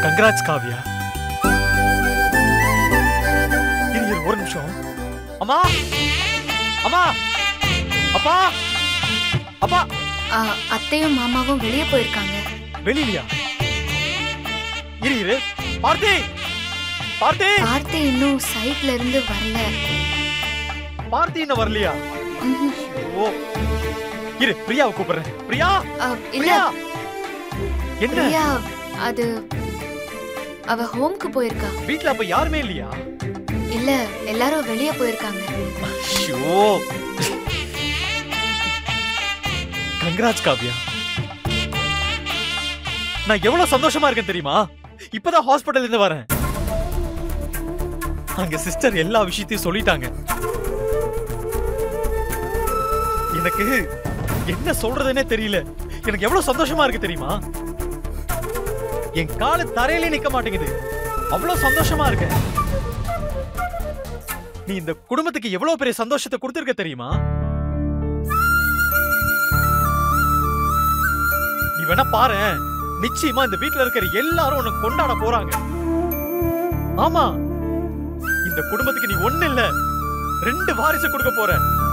கங்கராஜ் காவ்யா இரு இரு ஒரு நிமிஷம் அம்மா அம்மா அப்பா அப்பா ஆ, அத்தையும் மாமாவும் வெளியே போயிருக்காங்க வெளியிலயா இரு இரு பார்த்தி பார்த்தி கார்த்தி இன்னும் சைட்ல இருந்து வரல பார்த்தி இன்னும் வரலையா ம்ஹும். ஓ இரு பிரியாவை கூப்பிடுறேன் பிரியா ஆ, இல்ல பிரியா என்ன பிரியா அது அவ ஹோம்க்கு போயிருக்கா வீட்ல அப்ப யாருமே இல்லையா இல்ல எல்லாரும் வெளியே போயிருக்காங்க ஐயோ கங்கராஜ் காவ்யா நான் எவ்வளவு சந்தோஷமா இருக்கேன் தெரியுமா இப்பதான் ஹாஸ்பிடல்ல இருந்து வரேன் அங்க சிஸ்டர் எல்லா விஷயத்தையும் சொல்லிட்டாங்க எனக்கு என்ன சொல்றதுன்னே தெரியல எனக்கு எவ்வளவு சந்தோஷமா இருக்கு தெரியுமா என் காலு தரையிலே நிக்க மாட்டேங்குது அவ்வளவு சந்தோஷமா இருக்கேன் நீ இந்த குடும்பத்துக்கு எவ்வளவு பெரிய சந்தோஷத்தை கொடுத்திருக்க தெரியுமா நீ வேணா பாரு நிச்சயமா இந்த வீட்ல இருக்கிற எல்லாரும் உன்னை கொண்டாட போறாங்க ஆமா இந்த குடும்பத்துக்கு நீ ஒண்ணு இல்ல ரெண்டு வாரிசு கொடுக்க போற